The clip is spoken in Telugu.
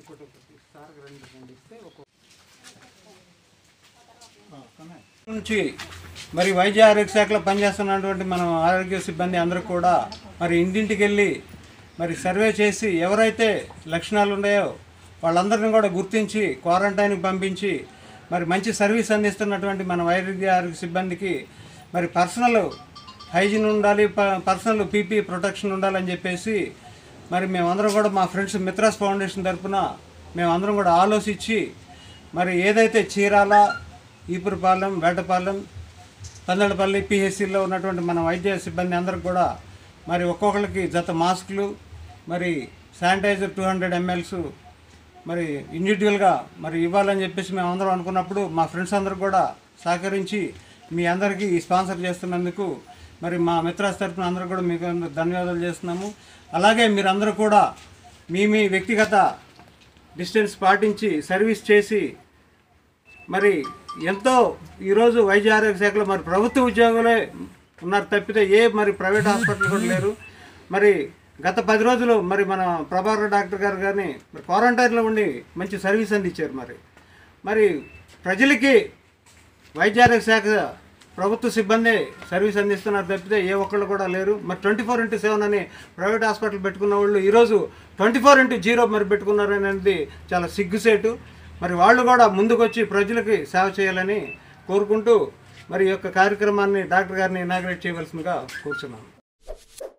ఇంకోటి ఒకటి సార్ రెండు రెండు ఇస్తే ఒక నుంచి మరి వైద్య ఆరోగ్య శాఖలో పనిచేస్తున్నటువంటి మనం ఆరోగ్య సిబ్బంది అందరూ కూడా మరి ఇంటింటికి వెళ్ళి మరి సర్వే చేసి ఎవరైతే లక్షణాలు ఉన్నాయో వాళ్ళందరిని కూడా గుర్తించి క్వారంటైన్కి పంపించి మరి మంచి సర్వీస్ అందిస్తున్నటువంటి మన వైద్య ఆరోగ్య సిబ్బందికి మరి పర్సనల్ హైజీన్ ఉండాలి ప- పర్సనల్ పీపీ ప్రొటెక్షన్ ఉండాలని చెప్పేసి మరి మేమందరం కూడా మా ఫ్రెండ్స్ మిత్రాస్ ఫౌండేషన్ తరఫున మేమందరం కూడా ఆలోచించి మరి ఏదైతే చీరాల ఈపురపాలెం వేటపాలెం పందడపల్లి పిహెచ్సిలో ఉన్నటువంటి మన వైద్య సిబ్బంది అందరికి కూడా మరి ఒక్కొక్కరికి జత మాస్కులు మరి శానిటైజర్ టూ హండ్రెడ్ ఎంఎల్స్ మరి ఇండివిజువల్గా మరి ఇవ్వాలని చెప్పేసి మేము అందరం అనుకున్నప్పుడు మా ఫ్రెండ్స్ అందరూ కూడా సహకరించి మీ అందరికీ ఈ స్పాన్సర్ చేస్తున్నందుకు మరి మా మిత్రాస్ తరఫున అందరూ కూడా మీకు అందరూ ధన్యవాదాలు చేస్తున్నాము అలాగే మీరందరూ కూడా మీ మీ వ్యక్తిగత డిస్టెన్స్ పాటించి సర్వీస్ చేసి మరి ఎంతో ఈరోజు వైద్య ఆరోగ్య శాఖలో మరి ప్రభుత్వ ఉద్యోగులే ఉన్నారు తప్పితే ఏ మరి ప్రైవేట్ హాస్పిటల్ కూడా లేరు మరి గత పది రోజులు మరి మన ప్రభాకర్ డాక్టర్ గారు కానీ మరి క్వారంటైన్లో ఉండి మంచి సర్వీస్ అందించారు మరి మరి ప్రజలకి వైద్య ఆరోగ్య శాఖ ప్రభుత్వ సిబ్బంది సర్వీస్ అందిస్తున్నారు తప్పితే ఏ ఒక్కళ్ళు కూడా లేరు మరి ట్వంటీ ఫోర్ ఇంటూ సెవెన్ అని ప్రైవేట్ హాస్పిటల్ పెట్టుకున్న వాళ్ళు ఈరోజు ట్వంటీ ఫోర్ ఇంటూ జీరో మరి పెట్టుకున్నారు అనేది చాలా సిగ్గుసేటు మరి వాళ్ళు కూడా ముందుకొచ్చి ప్రజలకి సేవ చేయాలని కోరుకుంటూ మరి ఈ యొక్క కార్యక్రమాన్ని డాక్టర్ గారిని ఇనాగ్రేట్ చేయవలసిందిగా కూర్చున్నాను